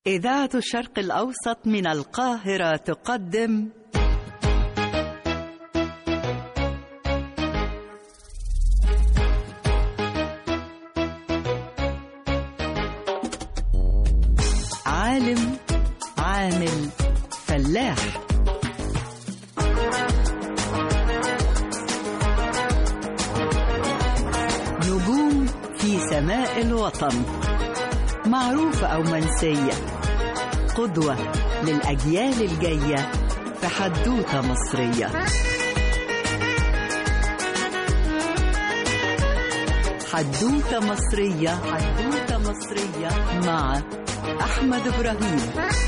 إذاعة الشرق الأوسط من القاهرة تقدم عالم عامل فلاح نجوم في سماء الوطن معروفة أو منسية قدوة للأجيال الجاية في حدوتة مصرية حدوتة مصرية حدوتة مصرية مع أحمد إبراهيم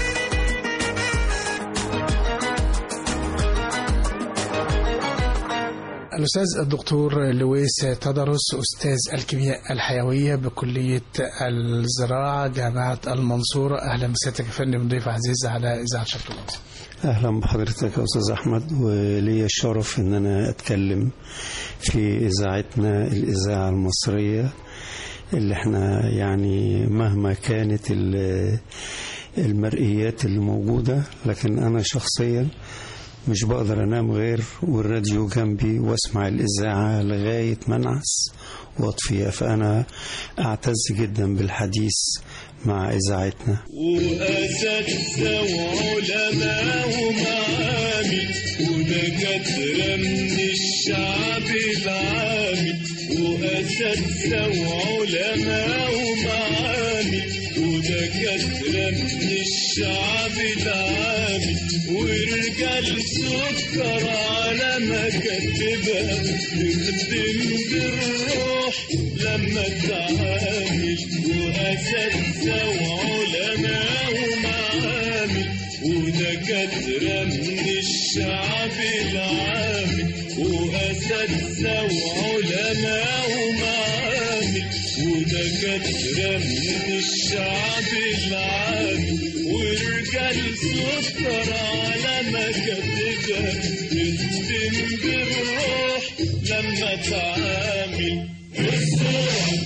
الأستاذ الدكتور لويس تدرس أستاذ الكيمياء الحيوية بكلية الزراعة جامعة المنصورة أهلا بسيادتك يا فندم ضيف عزيز على إذاعة شرق الأوسط اهلا بحضرتك يا استاذ احمد ولي الشرف ان انا اتكلم في اذاعتنا الاذاعه المصريه اللي احنا يعني مهما كانت ال- المرئيات اللي موجوده لكن انا شخصيا مش بقدر انام غير والراديو جنبي واسمع الاذاعه لغايه ما انعس واطفيها فانا اعتز جدا بالحديث مع اذاعتنا وأساتذة وعلماء ومعامل ودكاترة من الشعب العامي وأساتذة وعلماء ومعامل ودكاترة من الشعب العامي ورجال سكر على مكاتبها تخدم بالروح لما تعامل وأساتذة وعلماء ومعامل ودكاترة من الشعب العامي وأساتذة وعلماء ومعامل ودكاترة من الشعب العامي ورجال سكر على مكاتبها تخدم بالروح لما تعامل الصورة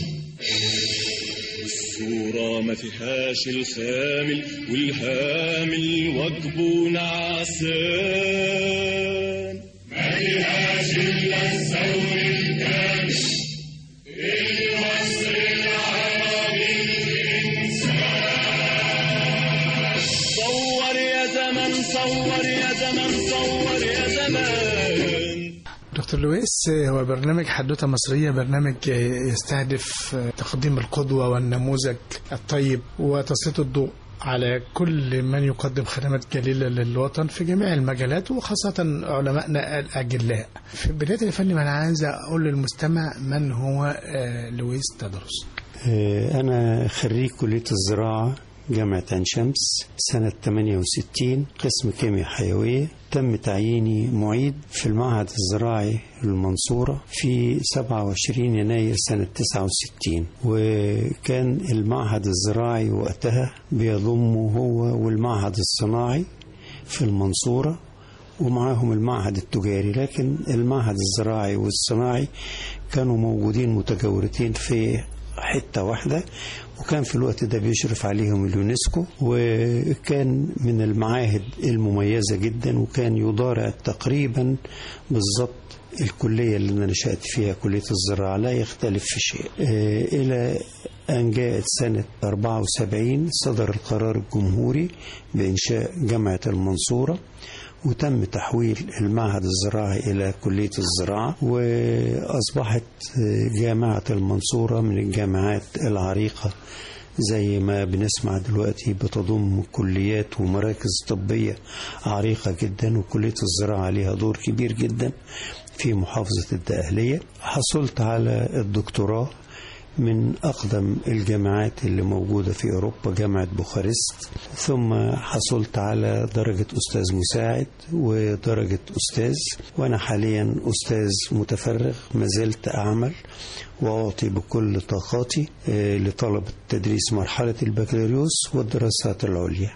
الصورة ما فيهاش الخامل والهامل وجبه نعسان ما فيهاش إلا الثور الكامل المصري العربي الإنسان صور يا زمن صور يا زمن صور يا زمان دكتور لويس هو برنامج حدوتة مصرية برنامج يستهدف تقديم القدوة والنموذج الطيب وتسليط الضوء على كل من يقدم خدمات جليلة للوطن في جميع المجالات وخاصة علمائنا الأجلاء في بداية الفن أنا عايز أقول للمستمع من هو آه، لويس تدرس آه، أنا خريج كلية الزراعة جامعة عين شمس سنة 68 قسم كيمياء حيوية تم تعييني معيد في المعهد الزراعي المنصورة في 27 يناير سنة 69 وكان المعهد الزراعي وقتها بيضمه هو والمعهد الصناعي في المنصورة ومعاهم المعهد التجاري لكن المعهد الزراعي والصناعي كانوا موجودين متجاورتين في حتة واحدة وكان في الوقت ده بيشرف عليهم اليونسكو وكان من المعاهد المميزة جدا وكان يضارع تقريبا بالضبط الكلية اللي أنا نشأت فيها كلية الزراعة لا يختلف في شيء آه، إلى أن جاءت سنة 74 صدر القرار الجمهوري بإنشاء جامعة المنصورة وتم تحويل المعهد الزراعي إلى كلية الزراعة وأصبحت جامعة المنصورة من الجامعات العريقة زي ما بنسمع دلوقتي بتضم كليات ومراكز طبية عريقة جدا وكلية الزراعة ليها دور كبير جدا في محافظة الدقهلية حصلت على الدكتوراه من أقدم الجامعات اللي موجودة في أوروبا جامعة بوخارست ثم حصلت على درجة أستاذ مساعد ودرجة أستاذ وأنا حاليا أستاذ متفرغ ما زلت أعمل وأعطي بكل طاقاتي آه، لطلبة تدريس مرحلة البكالوريوس والدراسات العليا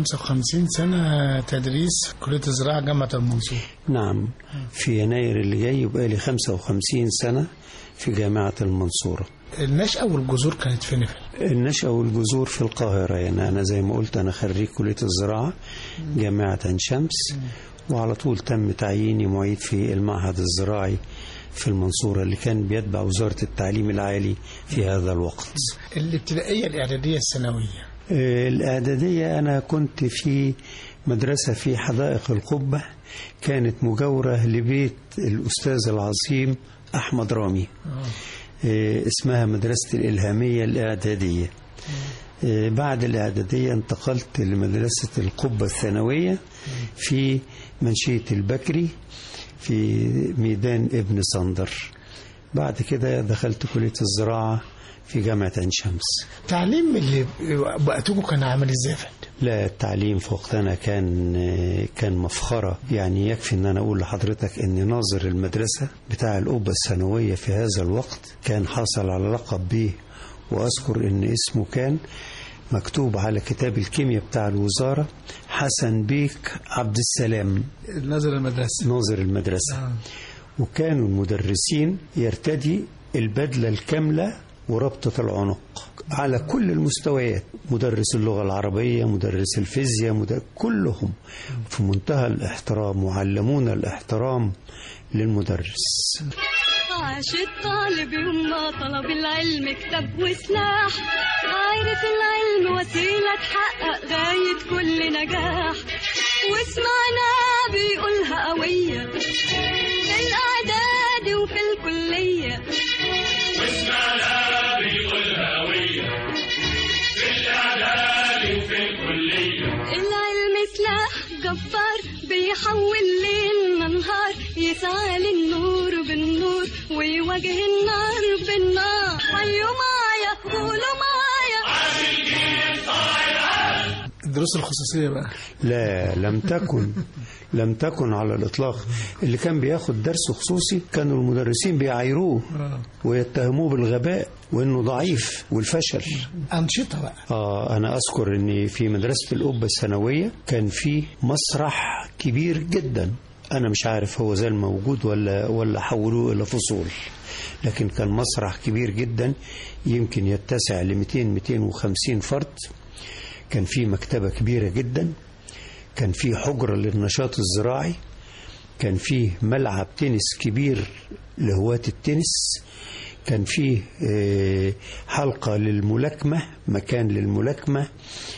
55 سنة تدريس كلية الزراعة جامعة المنصورة نعم في يناير اللي جاي يبقى لي 55 سنة في جامعة المنصورة النشأة والجذور كانت فين النشأة والجذور في القاهرة يعني أنا زي ما قلت أنا خريج كلية الزراعة جامعة عين شمس وعلى طول تم تعييني معيد في المعهد الزراعي في المنصورة اللي كان بيتبع وزارة التعليم العالي في هذا الوقت الابتدائية الإعدادية الثانوية آه، الإعدادية أنا كنت في مدرسة في حدائق القبة كانت مجاورة لبيت الأستاذ العظيم أحمد رامي آه، اسمها مدرسة الإلهامية الإعدادية آه، بعد الإعدادية انتقلت لمدرسة القبة الثانوية في منشية البكري في ميدان ابن صندر بعد كده دخلت كلية الزراعة في جامعة عين شمس التعليم اللي وقتكم كان عامل ازاي يا فندم؟ لا التعليم في وقتنا كان كان مفخرة يعني يكفي ان انا اقول لحضرتك ان ناظر المدرسة بتاع القبة الثانوية في هذا الوقت كان حاصل على لقب به واذكر ان اسمه كان مكتوب على كتاب الكيمياء بتاع الوزارة حسن بيك عبد السلام نظر المدرسة ناظر المدرسة آه. وكانوا المدرسين يرتدي البدلة الكاملة وربطة العنق على كل المستويات مدرس اللغة العربية مدرس الفيزياء مدرس كلهم في منتهى الاحترام وعلمونا الاحترام للمدرس عاش الطالب يوم ما طلب العلم كتاب وسلاح عارف العلم وسيلة تحقق غاية كل نجاح واسمعنا بيقولها قوية في الإعداد وفي الكلية العلم سلاح جبار بيحول ليلنا نهار يسعى للنور بالنور ويواجه النار بالنار حيوا معايا قولوا معايا الدروس الخصوصية بقى لا لم تكن لم تكن على الإطلاق اللي كان بياخد درس خصوصي كانوا المدرسين بيعايروه ويتهموه بالغباء وإنه ضعيف والفشل أنشطة بقى آه أنا أذكر إن في مدرسة القبة الثانوية كان في مسرح كبير جدا أنا مش عارف هو زال موجود ولا ولا حولوه إلى فصول لكن كان مسرح كبير جدا يمكن يتسع ل 200 250 فرد كان في مكتبة كبيرة جدا كان في حجرة للنشاط الزراعي كان فيه ملعب تنس كبير لهواة التنس كان فيه آه، حلقة للملاكمة مكان للملاكمة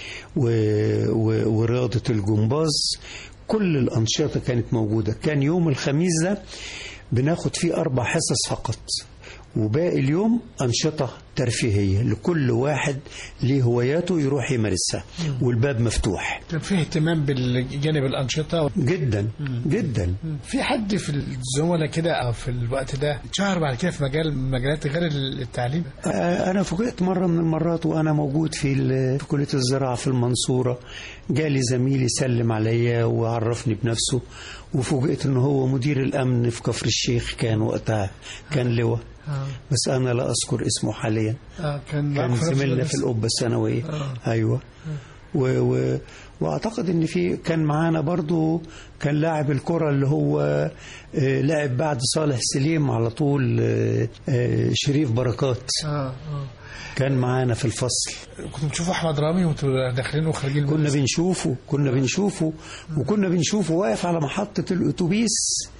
و- و- ورياضة الجمباز كل الأنشطة كانت موجودة كان يوم الخميس ده بناخد فيه أربع حصص فقط وباقي اليوم أنشطة ترفيهية لكل واحد ليه هواياته يروح يمارسها والباب مفتوح كان فيه اهتمام بالجانب الأنشطة جدا جدا في حد في الزملاء كده أو في الوقت ده اتشهر بعد كده في مجال مجالات غير التعليم آه، أنا فوجئت مرة من المرات وأنا موجود في ال- في كلية الزراعة في المنصورة جالي زميلي سلم عليا وعرفني بنفسه وفوجئت إن هو مدير الأمن في كفر الشيخ كان وقتها كان لواء آه. بس أنا لا أذكر اسمه حاليا آه كان كان معاكم في نفس زميلنا المدرسة. في القبة الثانوية آه. أيوة و و واعتقد ان في كان معانا برضو كان لاعب الكرة اللي هو آه، لعب بعد صالح سليم على طول آه، آه، شريف بركات اه اه كان معانا في الفصل كنتوا بتشوفوا احمد رامي وانتوا داخلين وخارجين كنا المدرسة؟ بنشوفه كنا بنشوفه وكنا بنشوفه واقف على محطة الأتوبيس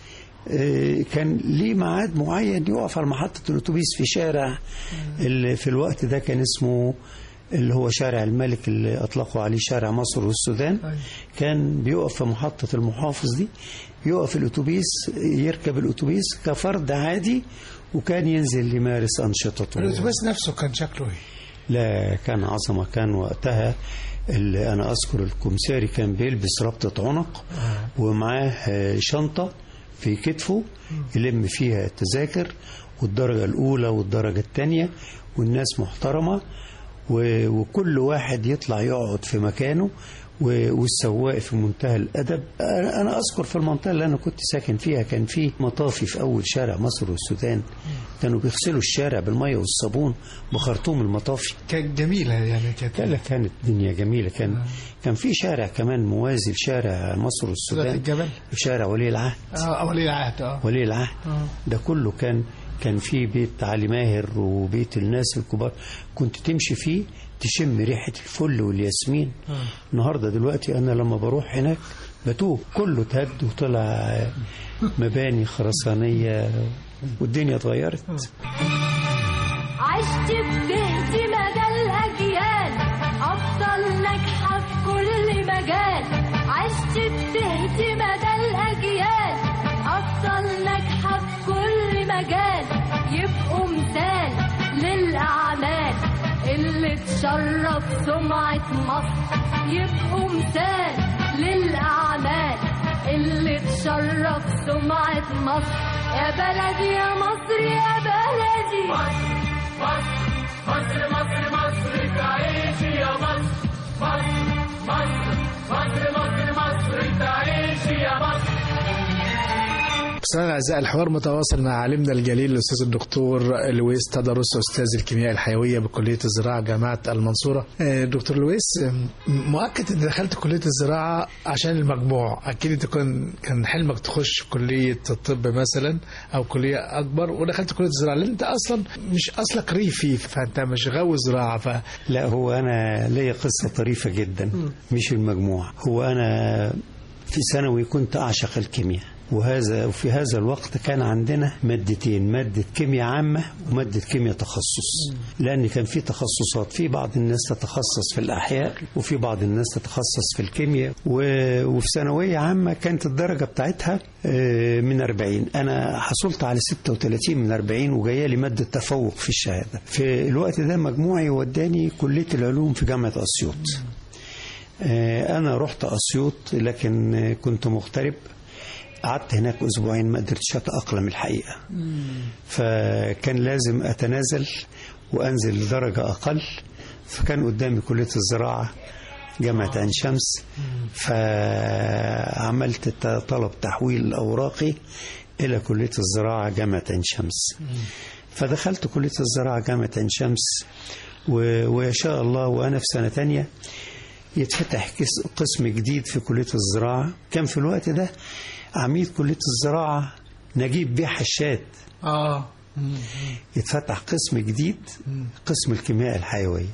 آه، كان ليه ميعاد معين يقف على محطة الأتوبيس في شارع اللي في الوقت ده كان اسمه اللي هو شارع الملك اللي أطلقوا عليه شارع مصر والسودان أيوة. كان بيقف في محطة المحافظ دي يقف الأتوبيس يركب الأتوبيس كفرد عادي وكان ينزل يمارس أنشطته الاتوبيس نفسه كان شكله ايه؟ لا كان عظمة كان وقتها اللي أنا أذكر الكمساري كان بيلبس ربطة عنق ومعاه آه، شنطة في كتفه يلم فيها التذاكر والدرجة الأولى والدرجة الثانية والناس محترمة و- وكل واحد يطلع يقعد في مكانه و- والسواق في منتهى الأدب أنا أنا أذكر في المنطقة اللي أنا كنت ساكن فيها كان في مطافي في أول شارع مصر والسودان كانوا بيغسلوا الشارع بالمية والصابون بخرطوم المطافي كانت جميلة يعني كانت لا كانت الدنيا جميلة كان كان في شارع كمان موازي لشارع مصر سودة والسودان الجبل شارع ولي العهد اه ولي العهد اه ولي العهد آه. ده كله كان كان في بيت علي ماهر وبيت الناس الكبار كنت تمشي فيه تشم ريحة الفل والياسمين النهاردة دلوقتي أنا لما بروح هناك بتوه كله تهد وطلع مباني خرسانية والدنيا اتغيرت عشت بتهت مدى الأجيال أفضل ناجحة في كل مجال عشت بتهت مدى الأجيال أفضل ناجحة في كل مجال يبقوا مثال للأعمال اللي تشرف سمعة مصر يبقوا مثال للأعمال اللي تشرف سمعة مصر يا بلدي يا مصر يا بلدي مستمعينا الاعزاء الحوار متواصل مع عالمنا الجليل الاستاذ الدكتور لويس تدرس استاذ الكيمياء الحيويه بكليه الزراعه جامعه المنصوره. آه، دكتور لويس آه، مؤكد ان دخلت كليه الزراعه عشان المجموع، اكيد انت كان كان حلمك تخش كليه الطب مثلا او كليه اكبر ودخلت كليه الزراعه لان انت اصلا مش اصلك ريفي فانت مش غاوي زراعه ف لا هو أنا ليا قصة طريفة جدا مش المجموع هو أنا في ثانوي كنت أعشق الكيمياء وهذا وفي هذا الوقت كان عندنا مادتين مادة كيمياء عامة ومادة كيمياء تخصص لأن كان في تخصصات في بعض الناس تتخصص في الأحياء وفي بعض الناس تتخصص في الكيمياء و- وفي ثانوية عامة كانت الدرجة بتاعتها آه، من 40 أنا حصلت على 36 من 40 وجاية لي مادة تفوق في الشهادة في الوقت ده مجموعي وداني كلية العلوم في جامعة أسيوط آه، أنا رحت أسيوط لكن آه، كنت مغترب قعدت هناك أسبوعين ما قدرتش أتأقلم الحقيقة فكان لازم أتنازل وأنزل درجة أقل فكان قدامي كلية الزراعة جامعة عين شمس فعملت ت- طلب تحويل أوراقي إلى كلية الزراعة جامعة عين شمس فدخلت كلية الزراعة جامعة عين شمس و- ويا شاء الله وأنا في سنة تانية يتفتح كس- قسم جديد في كلية الزراعة كان في الوقت ده عميد كلية الزراعة نجيب بيه حشاد اه يتفتح قسم جديد قسم الكيمياء الحيوية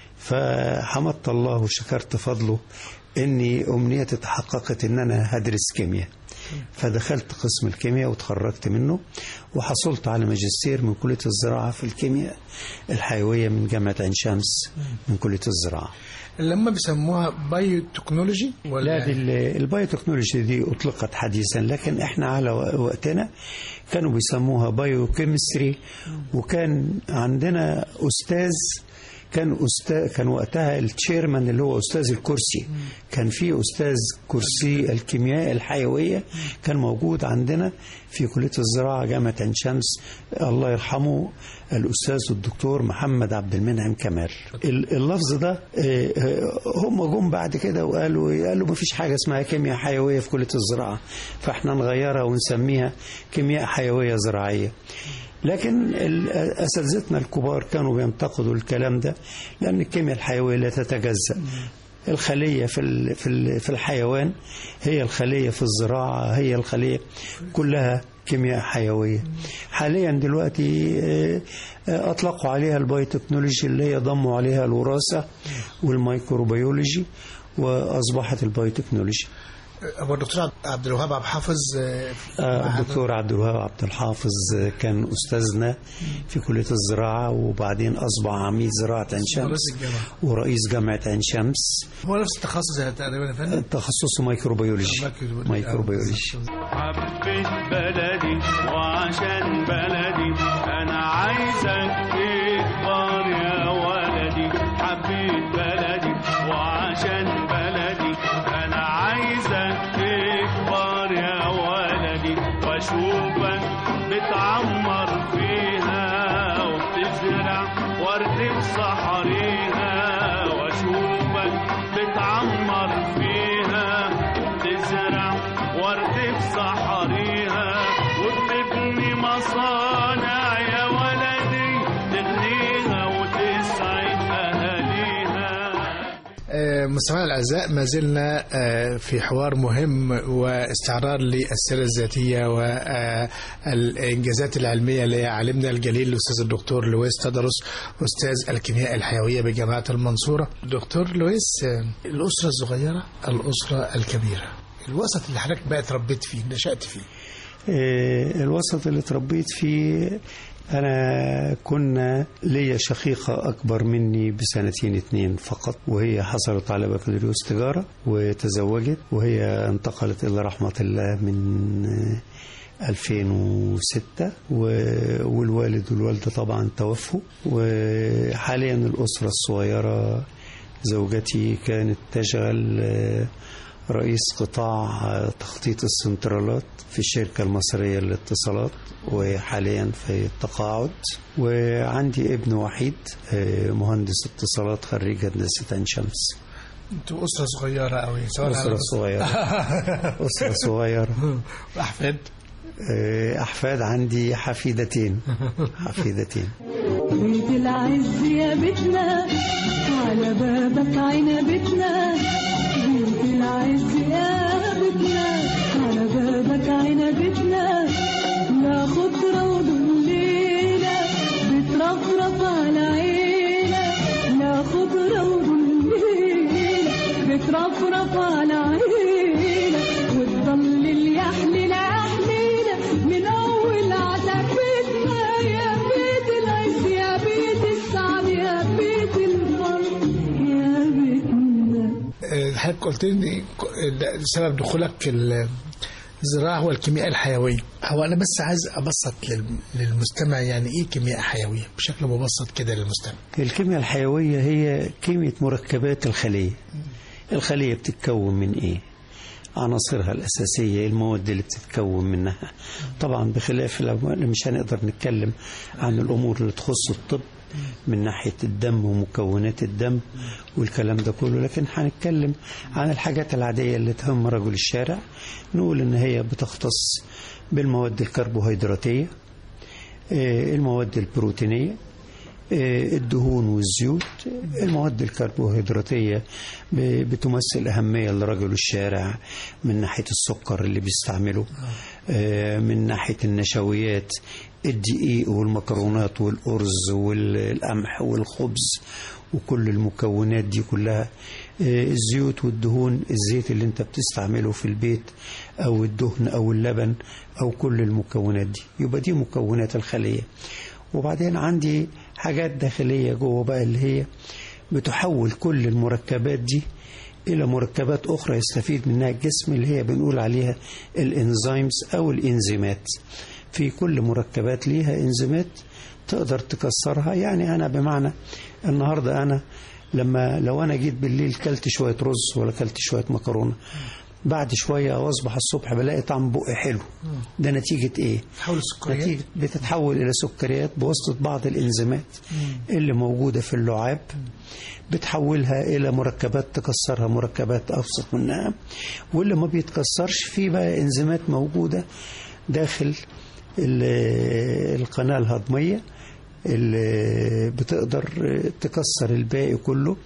فحمدت الله وشكرت فضله اني امنيتي تحققت ان انا هدرس كيمياء فدخلت قسم الكيمياء وتخرجت منه وحصلت على ماجستير من كلية الزراعة في الكيمياء الحيوية من جامعة عين شمس من كلية الزراعة لما بيسموها بايو تكنولوجي ولا لا دي ال- البايوتكنولوجي دي اطلقت حديثا لكن احنا على و- وقتنا كانوا بيسموها بايو كيمستري وكان عندنا استاذ كان استاذ كان وقتها التشيرمان اللي هو استاذ الكرسي كان في استاذ كرسي الكيمياء الحيويه كان موجود عندنا في كليه الزراعه جامعه عين شمس الله يرحمه الاستاذ الدكتور محمد عبد المنعم كمال ال- اللفظ ده آه، آه، هم جم بعد كده وقالوا قالوا ما فيش حاجه اسمها كيمياء حيويه في كليه الزراعه فاحنا نغيرها ونسميها كيمياء حيويه زراعيه لكن ال- اساتذتنا الكبار كانوا بينتقدوا الكلام ده لان الكيمياء الحيويه لا تتجزا الخليه في ال- في ال- في الحيوان هي الخليه في الزراعه هي الخليه كلها كيمياء حيويه حاليا دلوقتي آه، آه، اطلقوا عليها البايوتكنولوجي اللي هي ضموا عليها الوراثه والميكروبيولوجي واصبحت البايوتكنولوجي هو الدكتور عبد الوهاب عبد الحافظ آه، آه، معهد- الدكتور عبد الوهاب عبد الحافظ آه، كان استاذنا في كليه الزراعه وبعدين اصبح عميد زراعه عين شمس رئيس الجامعة. ورئيس جامعه عين شمس هو نفس التخصص يعني تقريبا يا فندم تخصصه ميكروبيولوجي ميكروبيولوجي. ميكروبيولوجي حبيت بلدي وعشان بلدي انا عايزك تكبر يا ولدي حبيت بلدي وعشان بلدي انا عايزك تكبر يا ولدي واشوفك بتعمر فيها وبتزرع ورد في صحريها واشوفك بتعمر فيها وبتزرع ورد في صحريها وبتبني مصانع يا ولدي تغنيها وتسعد اهاليها آه، آه، مستمعينا الاعزاء ما زلنا آه، في حوار مهم واستعراض للسيره الذاتيه والانجازات العلميه لعالمنا الجليل الاستاذ الدكتور لويس تدرس استاذ الكيمياء الحيويه بجامعه المنصوره. دكتور لويس آه، الاسره الصغيره الاسره الكبيره الوسط اللي حضرتك بقى اتربيت فيه نشات فيه آه، الوسط اللي اتربيت فيه أنا كنا ليا شقيقة أكبر مني بسنتين اتنين فقط وهي حصلت على بكالوريوس تجارة وتزوجت وهي انتقلت إلى رحمة الله من آه، 2006 و- والوالد والوالدة طبعا توفوا وحاليا الأسرة الصغيرة زوجتي كانت تشغل آه، رئيس قطاع آه، تخطيط السنترالات في الشركة المصرية للاتصالات وحاليا في التقاعد وعندي ابن وحيد آه، مهندس اتصالات خريج هندسة عين شمس انتوا اسره صغيره قوي سواء أسرة صغيرة أسرة صغيرة احفاد آه، أحفاد عندي حفيدتين حفيدتين بيت العز يا بيتنا على بابك عنبتنا بيت العز يا بيتنا على بابك عنبتنا لا خضرة وظليلة بترفرف على عينا لا خضرة وظليلة بترفرف على عينا وتضل اليحلل يحلينا من أول عتبتنا يا بيت العز يا بيت السعد يا بيت الفرح يا بيتنا آه، حضرتك قلت لي ك- ده سبب دخولك ال- الزراعه والكيمياء الحيويه هو انا بس عايز ابسط لل- للمستمع يعني ايه كيمياء حيويه بشكل مبسط كده للمستمع الكيمياء الحيوية هي كيمياء مركبات الخلية الخلية بتتكون من ايه عناصرها الأساسية المواد اللي بتتكون منها طبعا بخلاف لو مش هنقدر نتكلم عن الأمور اللي تخص الطب من ناحية الدم ومكونات الدم والكلام ده كله لكن هنتكلم عن الحاجات العادية اللي تهم رجل الشارع نقول إن هي بتختص بالمواد الكربوهيدراتية آه، المواد البروتينية آه، الدهون والزيوت المواد الكربوهيدراتية ب- بتمثل أهمية لرجل الشارع من ناحية السكر اللي بيستعمله آه، من ناحية النشويات الدقيق والمكرونات والأرز والقمح والخبز وكل المكونات دي كلها آه، الزيوت والدهون الزيت اللي انت بتستعمله في البيت او الدهن او اللبن او كل المكونات دي يبقى دي مكونات الخلية وبعدين عندي حاجات داخلية جوه بقى اللي هي بتحول كل المركبات دي إلى مركبات أخرى يستفيد منها الجسم اللي هي بنقول عليها الإنزيمز أو الإنزيمات في كل مركبات ليها إنزيمات تقدر تكسرها يعني أنا بمعنى النهاردة أنا لما لو أنا جيت بالليل كلت شوية رز ولا كلت شوية مكرونة بعد شوية أو أصبح الصبح بلاقي طعم بقي حلو ده نتيجة إيه؟ تحول السكريات نتيجة بتتحول إلى سكريات بواسطة بعض الإنزيمات اللي موجودة في اللعاب بتحولها إلى مركبات تكسرها مركبات أبسط منها واللي ما بيتكسرش فيه بقى إنزيمات موجودة داخل ال- القناة الهضمية اللي بتقدر تكسر الباقي كله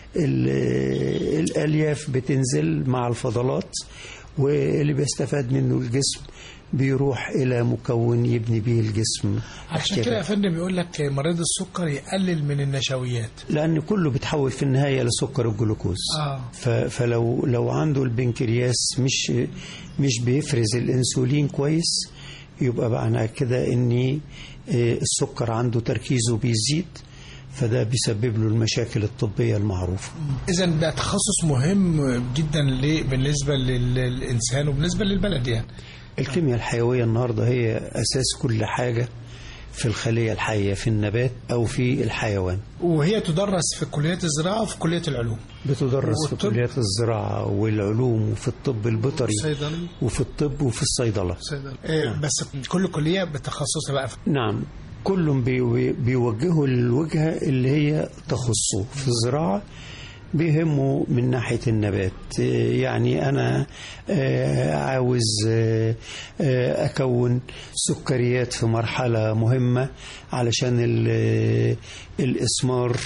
ال- الألياف بتنزل مع الفضلات واللي بيستفاد منه الجسم بيروح إلى مكون يبني به الجسم عشان كده يا فندم بيقول لك مريض السكر يقلل من النشويات لأن كله بيتحول في النهاية لسكر الجلوكوز اه ف- فلو لو عنده البنكرياس مش مش بيفرز الانسولين كويس يبقى معنى كده ان آه، السكر عنده تركيزه بيزيد فده بيسبب له المشاكل الطبية المعروفة اذا ده تخصص مهم جدا ل- بالنسبه لل- للانسان وبالنسبه للبلد يعني الكيمياء الحيوية النهاردة هي أساس كل حاجة في الخلية الحية في النبات أو في الحيوان وهي تدرس في كليات الزراعه وفي كليه العلوم بتدرس في والطب؟ كليات الزراعة والعلوم وفي الطب البيطري صيدلي وفي الطب وفي الصيدلة صيدلي إيه بس كل كليه بتخصصها بقى نعم كل بي- بيوجهوا الوجهة اللي هي تخصه في الزراعة بيهمه من ناحية النبات إيه يعني أنا آه، عاوز آه، آه، أكون سكريات في مرحلة مهمة علشان ال- الإسمار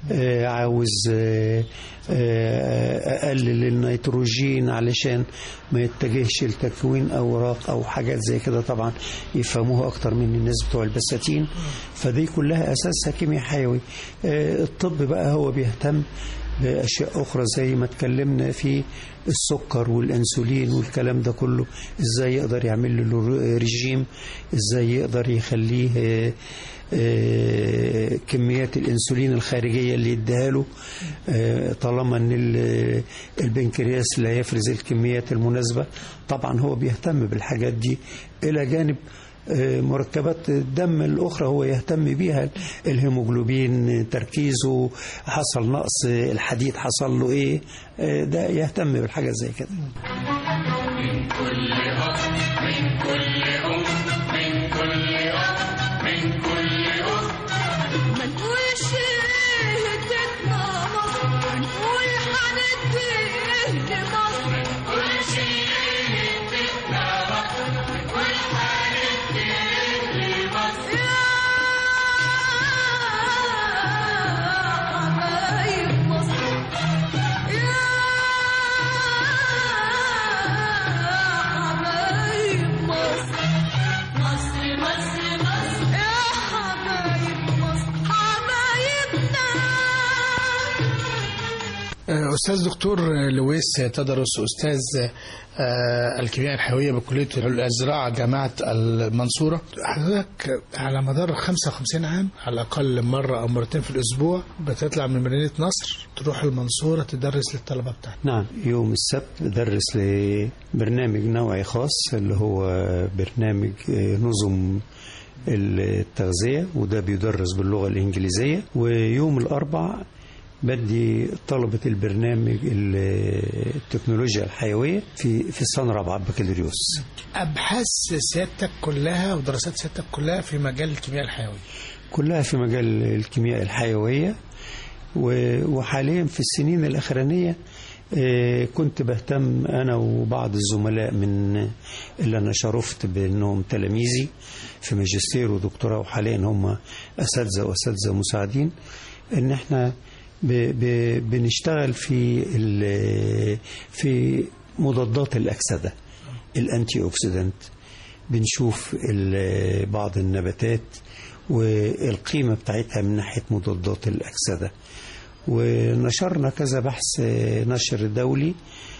آه، عاوز آه، آه، اقلل النيتروجين علشان ما يتجهش لتكوين اوراق او حاجات زي كده طبعا يفهموها اكتر من الناس بتوع البساتين فدي كلها اساسها كيمياء حيوي آه، الطب بقى هو بيهتم باشياء اخرى زي ما اتكلمنا في السكر والانسولين والكلام ده كله ازاي يقدر يعمل له رجيم ازاي يقدر يخليه آه، آه، كميات الانسولين الخارجيه اللي يديها له آه، طالما ان ال- البنكرياس لا يفرز الكميات المناسبه طبعا هو بيهتم بالحاجات دي الى جانب آه، مركبات الدم الأخرى هو يهتم بيها الهيموجلوبين تركيزه حصل نقص الحديد حصل له إيه آه، ده يهتم بالحاجة زي كده ما نقولش هدتنا مصر هنقول هندي لمصر ما نقولش هدتنا مصر هنقول هندي لمصر يا حبايب مصر يا حبايب مصر مصر مصر مصر يا حبايب مصر حبايبنا آه، أستاذ دكتور لويس تدرس أستاذ آه، الكيمياء الحيوية بكلية الزراعة جامعة المنصورة حضرتك على مدار 55 عام على الأقل مرة أو مرتين في الأسبوع بتطلع من مدينة نصر تروح المنصورة تدرس للطلبة بتاعتك نعم يوم السبت بدرس لبرنامج نوعي خاص اللي هو برنامج آه، نظم التغذية وده بيدرس باللغة الإنجليزية ويوم الأربع بدي طلبة البرنامج ال- التكنولوجيا الحيوية في في السنة رابعة بكالوريوس أبحاث سيادتك كلها ودراسات سيادتك كلها في مجال الكيمياء الحيوية كلها في مجال الكيمياء الحيوية و- وحاليا في السنين الأخرانية آه، كنت بهتم أنا وبعض الزملاء من اللي أنا شرفت بأنهم تلاميذي في ماجستير ودكتوراه وحاليا هم أساتذة وأساتذة مساعدين إن إحنا ب ب بنشتغل في ال- في مضادات الأكسدة الأنتي أوكسيدنت بنشوف ال- بعض النباتات والقيمة بتاعتها من ناحية مضادات الأكسدة ونشرنا كذا بحث نشر دولي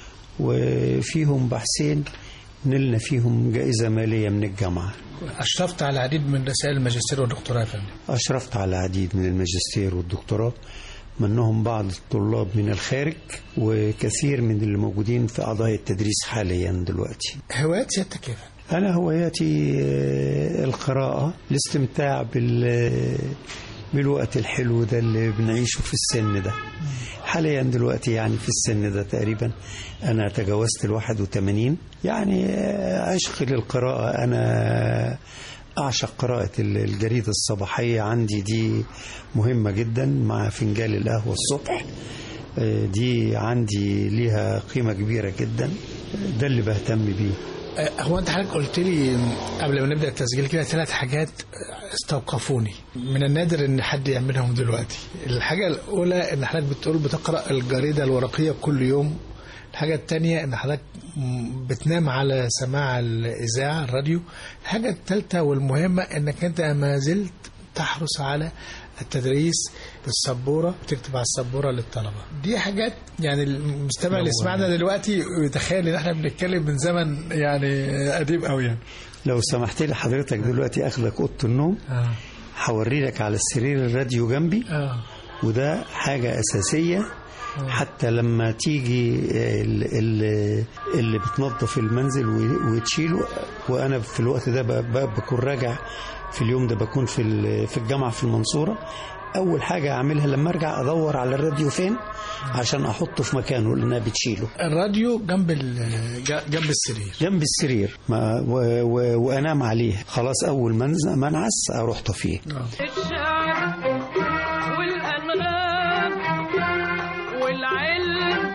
وفيهم بحثين نلنا فيهم جائزة مالية من الجامعة أشرفت على العديد من رسائل الماجستير والدكتوراه يا فندم أشرفت على العديد من الماجستير والدكتوراه منهم بعض الطلاب من الخارج وكثير من اللي موجودين في أعضاء التدريس حاليا دلوقتي هوايات سيادتك كيف؟ أنا هواياتي آه، القراءة الاستمتاع بال بالوقت الحلو ده اللي بنعيشه في السن ده حاليا دلوقتي يعني في السن ده تقريبا أنا تجاوزت الواحد وثمانين يعني آه، عشق للقراءة أنا أعشق قراءة ال- الجريدة الصباحية عندي دي مهمة جدا مع فنجان القهوة الصبح آه، دي عندي ليها قيمة كبيرة جدا ده اللي بهتم بيه آه، هو انت حضرتك قلت لي قبل ما نبدا التسجيل كده ثلاث حاجات آه، استوقفوني من النادر ان حد يعملهم دلوقتي الحاجه الاولى ان حضرتك بتقول بتقرا الجريده الورقيه كل يوم الحاجة التانية ان حضرتك م- بتنام على سماع الإذاعة الراديو الحاجة التالتة والمهمة انك انت ما زلت تحرص على التدريس بالسبورة بتكتب على السبورة للطلبة دي حاجات يعني المستمع اللي سمعنا دلوقتي يتخيل ان احنا بنتكلم من زمن يعني قديم قوي يعني لو سمحت لي حضرتك دلوقتي اخدك اوضه النوم اه هوري لك على السرير الراديو جنبي اه وده حاجة أساسية حتى لما تيجي ال- ال- اللي بتنظف المنزل و- وتشيله وأنا في الوقت ده ب- ب- بكون راجع في اليوم ده بكون في ال- في الجامعة في المنصورة أول حاجة أعملها لما أرجع أدور على الراديو فين عشان أحطه في مكانه لأنها بتشيله الراديو جنب ال- ج- جنب السرير جنب السرير ما و و وأنام عليه خلاص أول ما أنز- ما أنعس أروح طفيه الشعر والأنغام والعلم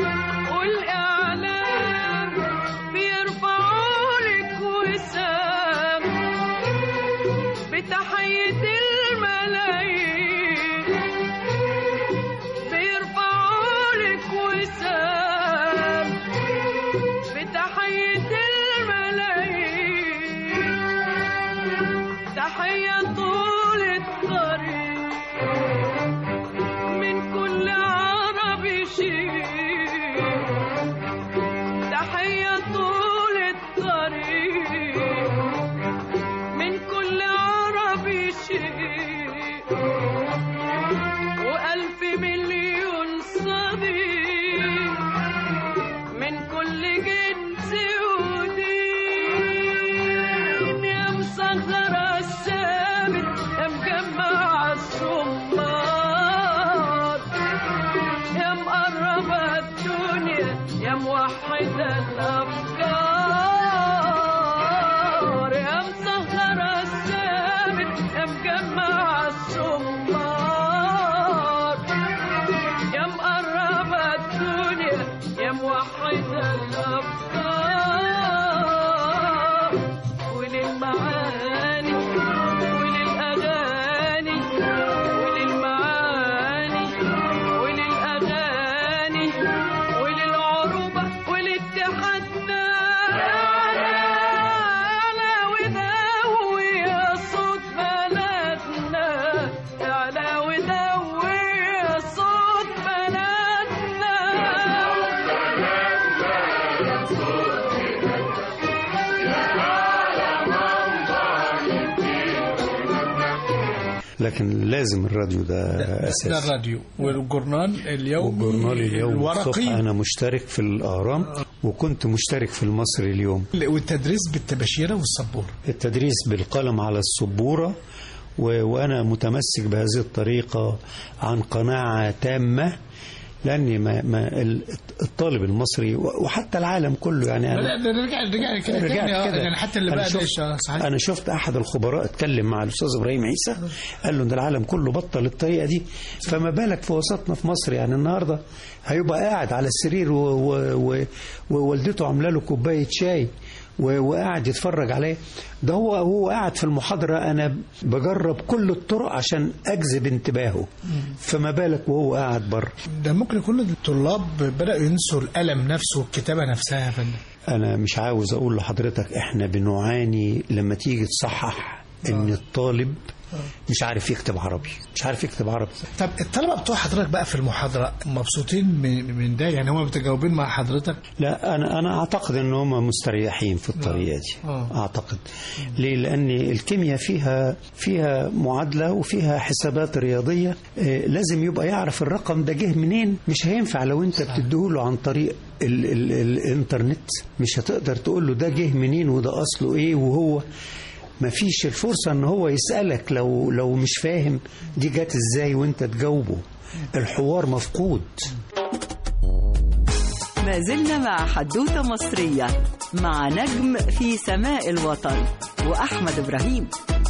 والإعلام بيرفعوا لك وسام بتحية الملايين يا موحد الأفكار يا مسهر السامر يا مجمع السمار يا مقرب الدنيا يا موحد الأفكار وللمعاني وللأغاني وللمعاني وللأغاني وللعروبة وللاتحاد على وداوي يا صوت بلدنا على وداوي يا صوت بلدنا لكن لازم الراديو ده ده اساسي الراديو والجورنال اليومي وجورنال اليوم الصبح الورقي انا مشترك في الاهرام وكنت مشترك في المصري اليوم والتدريس بالتباشيره والسبوره التدريس بالقلم على السبورة و... وأنا متمسك بهذه الطريقة عن قناعة تامة لأني ما... ما ال- الطالب المصري و- وحتى العالم كله يعني أنا لا ده رجع رجع كده رجعت تاني آه، كده. يعني حتى اللي أنا بقى شفت- ده صحيح أنا شفت أحد الخبراء اتكلم مع الأستاذ إبراهيم عيسى قال له إن العالم كله بطل الطريقة دي فما بالك في وسطنا في مصر يعني النهاردة هيبقى قاعد على السرير و... و... و... ووالدته عاملة له كوباية شاي و... وقاعد يتفرج عليه ده هو هو قاعد في المحاضرة أنا بجرب كل الطرق عشان أجذب انتباهه فما بالك وهو قاعد بره ده ممكن يكون الطلاب بدأوا ينسوا القلم نفسه والكتابة نفسها يا فندم أنا مش عاوز أقول لحضرتك إحنا بنعاني لما تيجي تصحح إن الطالب مش عارف يكتب عربي مش عارف يكتب عربي طب الطلبة بتوع حضرتك بقى في المحاضرة مبسوطين من من ده يعني هم متجاوبين مع حضرتك لا أنا أنا أعتقد إن هم مستريحين في الطريقة دي آه. أعتقد ليه؟ لأن الكيمياء فيها فيها معادلة وفيها حسابات رياضية آه، لازم يبقى يعرف الرقم ده جه منين مش هينفع لو أنت بتديهوله عن طريق ال ال الإنترنت مش هتقدر تقول له ده جه منين وده أصله إيه وهو ما فيش الفرصة ان هو يسألك لو لو مش فاهم دي جت ازاي وانت تجاوبه الحوار مفقود ما زلنا مع حدوتة مصرية مع نجم في سماء الوطن وأحمد إبراهيم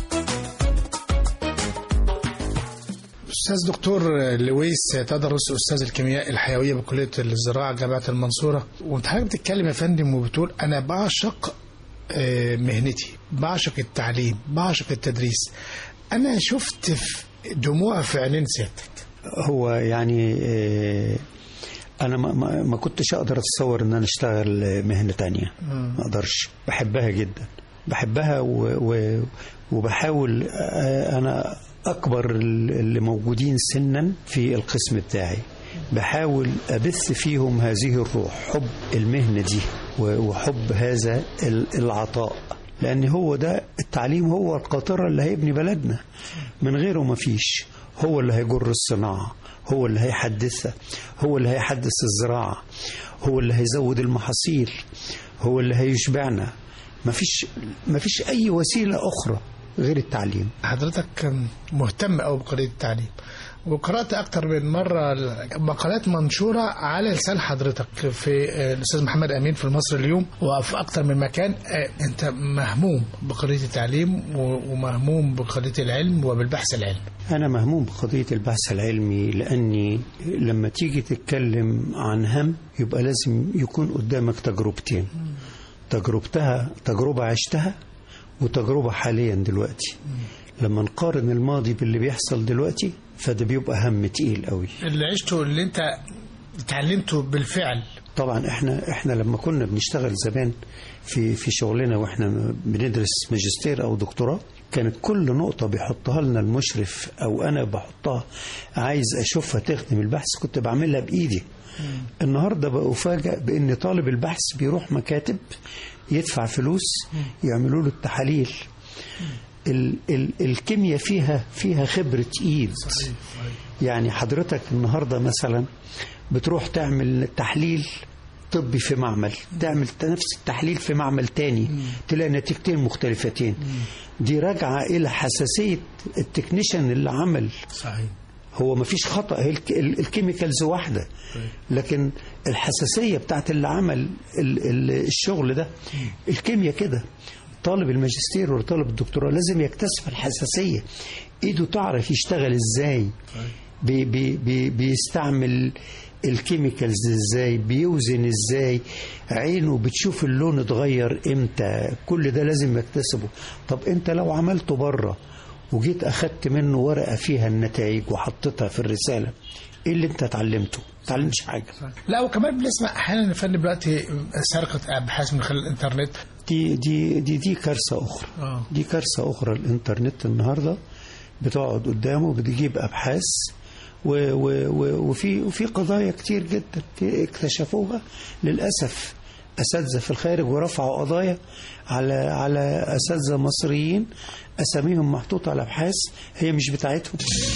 أستاذ دكتور لويس تدرس أستاذ الكيمياء الحيوية بكلية الزراعة جامعة المنصورة وأنت حضرتك بتتكلم يا فندم وبتقول أنا بعشق آه، مهنتي بعشق التعليم بعشق التدريس أنا شفت في دموع في عينين سيادتك هو يعني آه، انا ما, ما, ما كنتش اقدر اتصور ان انا اشتغل مهنة تانية ما اقدرش بحبها جدا بحبها و و وبحاول آه، انا اكبر اللي موجودين سنا في القسم بتاعي بحاول أبث فيهم هذه الروح حب المهنة دي و- وحب هذا ال- العطاء لأن هو ده التعليم هو القاطرة اللي هيبني بلدنا من غيره ما فيش هو اللي هيجر الصناعة هو اللي هيحدثها هو اللي هيحدث الزراعة هو اللي هيزود المحاصيل هو اللي هيشبعنا مفيش مفيش أي وسيلة أخرى غير التعليم حضرتك مهتم أوي بقضية التعليم وقرأت أكتر من مرة مقالات منشورة على لسان حضرتك في آه، الأستاذ محمد أمين في المصري اليوم وفي أكتر من مكان آه، أنت مهموم بقضية التعليم و- ومهموم بقضية العلم وبالبحث العلمي أنا مهموم بقضية البحث العلمي لأني لما تيجي تتكلم عن هم يبقى لازم يكون قدامك تجربتين تجربتها تجربة عشتها وتجربة حاليا دلوقتي لما نقارن الماضي باللي بيحصل دلوقتي فده بيبقى هم تقيل قوي اللي عشته اللي أنت اتعلمته بالفعل طبعا احنا احنا لما كنا بنشتغل زمان في في شغلنا واحنا بندرس ماجستير او دكتوراه كانت كل نقطة بيحطها لنا المشرف او انا بحطها عايز اشوفها تخدم البحث كنت بعملها بايدي النهارده بأفاجأ بان طالب البحث بيروح مكاتب يدفع فلوس يعملوا له التحاليل ال ال الكيمياء فيها فيها خبرة ايد يعني حضرتك النهارده مثلا بتروح تعمل تحليل طبي في معمل تعمل نفس التحليل في معمل تاني تلاقي نتيجتين مختلفتين دي راجعة إلى حساسية التكنيشن اللي عمل صحيح هو ما فيش خطأ هي الك- ال- الكيميكالز واحدة لكن الحساسيه بتاعت اللي عمل ال- ال- الشغل ده الكيمياء كده طالب الماجستير ولا طالب الدكتوراه لازم يكتسب الحساسيه ايده تعرف يشتغل ازاي بي بي بي بيستعمل الكيميكالز ازاي بيوزن ازاي عينه بتشوف اللون اتغير امتى كل ده لازم يكتسبه طب انت لو عملته بره وجيت اخدت منه ورقه فيها النتائج وحطيتها في الرساله ايه اللي انت اتعلمته؟ ما اتعلمتش حاجه لا وكمان بنسمع احيانا يا فندم دلوقتي سرقه ابحاث من خلال الانترنت دي دي دي دي كارثه اخرى اه دي كارثه اخرى الانترنت النهارده بتقعد قدامه بتجيب ابحاث و و و وفي وفي قضايا كتير جدا في- اكتشفوها للاسف اساتذه في الخارج ورفعوا قضايا على على اساتذه مصريين اساميهم محطوطه على ابحاث هي مش بتاعتهم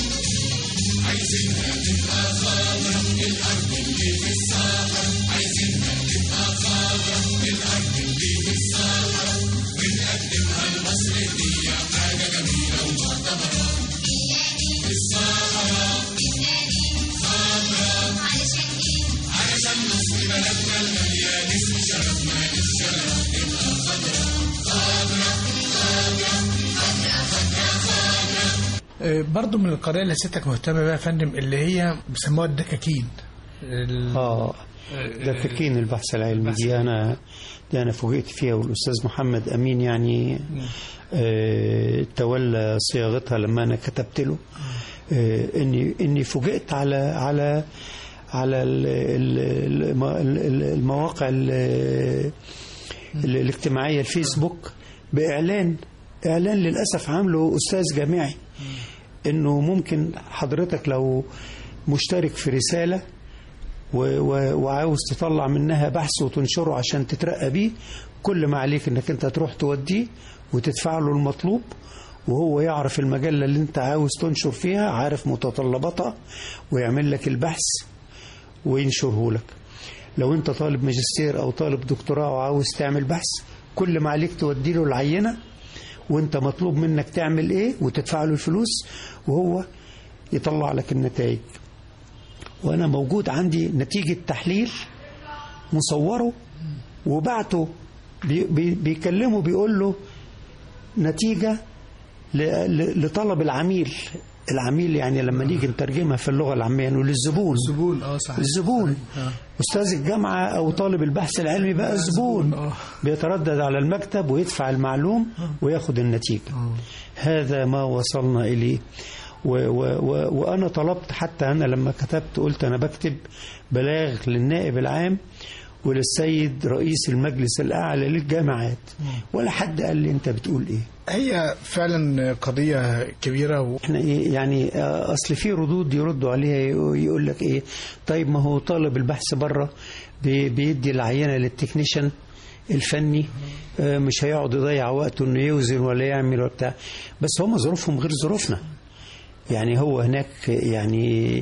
آه، برضو من القضايا اللي ستك مهتمه بيها يا فندم اللي هي بيسموها الدكاكين ال- اه ده تكين البحث العلمي دي انا دي انا فوجئت فيها والاستاذ محمد امين يعني آه تولى صياغتها لما انا كتبت له آه اني اني فوجئت على على على ال- ال- الم- ال- المواقع ال- ال- الاجتماعيه الفيسبوك باعلان اعلان للاسف عامله استاذ جامعي انه ممكن حضرتك لو مشترك في رساله و- و- وعاوز تطلع منها بحث وتنشره عشان تترقى بيه كل ما عليك انك انت تروح توديه وتدفع له المطلوب وهو يعرف المجلة اللي انت عاوز تنشر فيها عارف متطلباتها ويعمل لك البحث وينشره لك لو انت طالب ماجستير او طالب دكتوراه وعاوز تعمل بحث كل ما عليك تودي له العينة وانت مطلوب منك تعمل ايه وتدفع له الفلوس وهو يطلع لك النتائج وانا موجود عندي نتيجة تحليل مصوره وبعته بي بي بيكلمه بيقول له نتيجة ل- ل- لطلب العميل العميل يعني لما نيجي نترجمها في اللغة العامية انه للزبون زبون اه صحيح الزبون آه. استاذ الجامعه او طالب البحث العلمي بقى زبون آه. بيتردد على المكتب ويدفع المعلوم وياخد النتيجه هذا ما وصلنا اليه و و و وانا طلبت حتى انا لما كتبت قلت انا بكتب بلاغ للنائب العام وللسيد رئيس المجلس الاعلى للجامعات ولا حد قال لي انت بتقول ايه هي فعلا قضيه كبيره و... احنا ايه يعني آه، اصل في ردود يردوا عليها يقول لك ايه طيب ما هو طالب البحث بره بي- بيدي العينه للتكنيشن الفني آه، مش هيقعد يضيع وقته انه يوزن ولا يعمل ولا بتاع بس هم ظروفهم غير ظروفنا يعني هو هناك يعني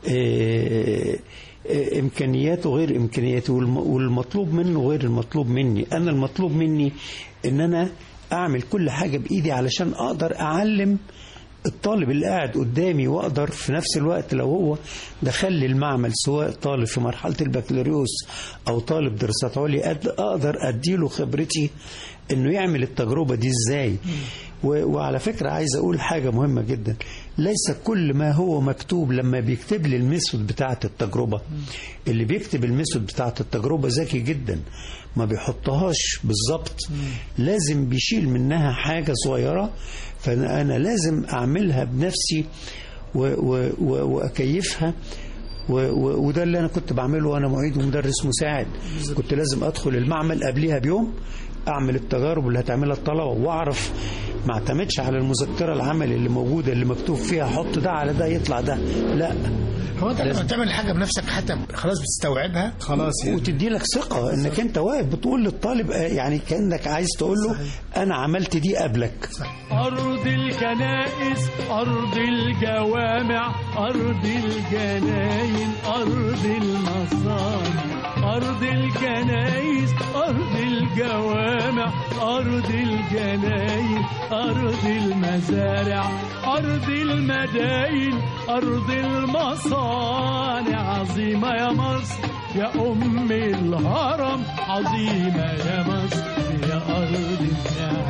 آه، آه، امكانياته غير امكانياته والم- والمطلوب منه غير المطلوب مني انا المطلوب مني ان انا اعمل كل حاجه بايدي علشان اقدر اعلم الطالب اللي قاعد قدامي واقدر في نفس الوقت لو هو دخل لي المعمل سواء طالب في مرحله البكالوريوس او طالب دراسات عليا أد- اقدر اديله خبرتي انه يعمل التجربه دي ازاي و- وعلى فكره عايز اقول حاجه مهمه جدا ليس كل ما هو مكتوب لما بيكتب لي الميثود بتاعه التجربه اللي بيكتب الميثود بتاعه التجربه ذكي جدا ما بيحطهاش بالظبط لازم بيشيل منها حاجه صغيره فانا أنا لازم اعملها بنفسي و و و واكيفها و و وده اللي انا كنت بعمله وانا معيد ومدرس مساعد كنت لازم ادخل المعمل قبلها بيوم اعمل التجارب اللي هتعملها الطلبه واعرف ما اعتمدش على المذكره العمل اللي موجوده اللي مكتوب فيها حط ده على ده يطلع ده لا هو انت لما بتعمل حاجه بنفسك حتى خلاص بتستوعبها خلاص يعني وتدي لك ثقه انك انت واقف بتقول للطالب آه، يعني كانك عايز تقول له انا عملت دي قبلك أرض الكنائس أرض الجوامع أرض الجناين أرض المصانع أرض الكنائس أرض الجوامع أرض الجناين أرض المزارع أرض المدائن أرض المصانع عظيمة يا مصر يا أم الهرم عظيمة يا مصر يا أرض النعم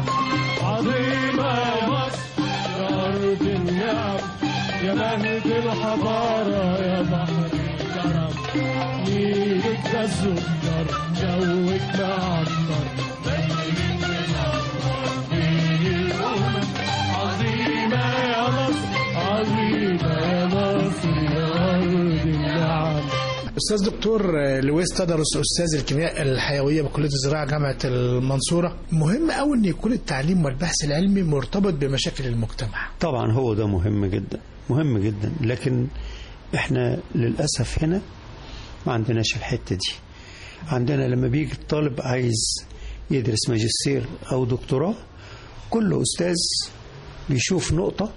عظيمة يا مصر يا أرض النعم يا مهد الحضارة يا بحر الكرم نيلك ده السكر جوك معطر بينك منور بين الأمم عظيمة يا مصر عظيمة يا مصر يا أرض النعم استاذ دكتور لويس تدرس استاذ الكيمياء الحيويه بكليه الزراعه جامعه المنصوره مهم قوي ان يكون التعليم والبحث العلمي مرتبط بمشاكل المجتمع طبعا هو ده مهم جدا مهم جدا لكن احنا للأسف هنا ما عندناش الحتة دي عندنا لما بيجي الطالب عايز يدرس ماجستير أو دكتوراه كل أستاذ بيشوف نقطة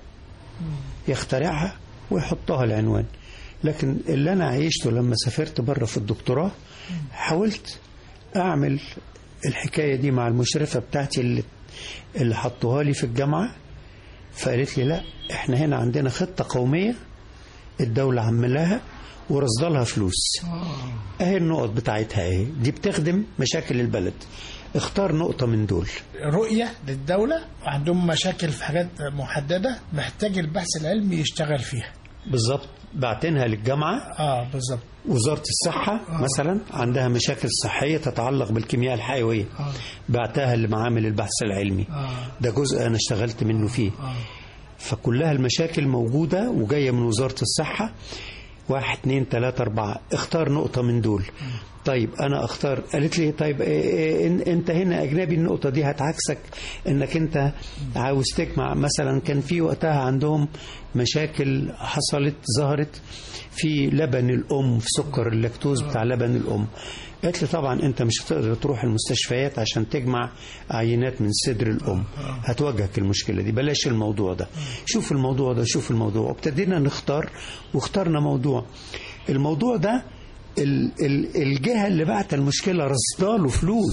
يخترعها ويحطها العنوان لكن اللي أنا عيشته لما سافرت بره في الدكتوراه حاولت أعمل الحكاية دي مع المشرفة بتاعتي اللي, اللي حطوها لي في الجامعة فقالت لي لا احنا هنا عندنا خطة قومية الدولة عملاها ورصد لها فلوس اهي النقط بتاعتها اهي دي بتخدم مشاكل البلد اختار نقطة من دول رؤيه للدوله وعندهم مشاكل في حاجات محدده محتاج البحث العلمي يشتغل فيها بالظبط بعتنها للجامعة اه بالظبط وزارة الصحة مثلا عندها مشاكل صحية تتعلق بالكيمياء الحيوية آه. بعتها لمعامل البحث العلمي آه. ده جزء أنا اشتغلت منه فيه آه. فكلها المشاكل موجودة وجاية من وزارة الصحة واحد اتنين تلاتة أربعة اختار نقطة من دول طيب أنا أختار قالت لي طيب إيه إيه إن- أنت هنا أجنبي النقطة دي هتعكسك إنك أنت عاوز تجمع مثلا كان في وقتها عندهم مشاكل حصلت ظهرت في لبن الأم في سكر اللاكتوز بتاع لبن الأم قالت لي طبعا انت مش هتقدر تروح المستشفيات عشان تجمع عينات من صدر الام هتواجهك المشكله دي بلاش الموضوع ده شوف الموضوع ده شوف الموضوع وابتدينا نختار واخترنا موضوع الموضوع ده ال- ال- الجهه اللي بعت المشكله رصداله فلوس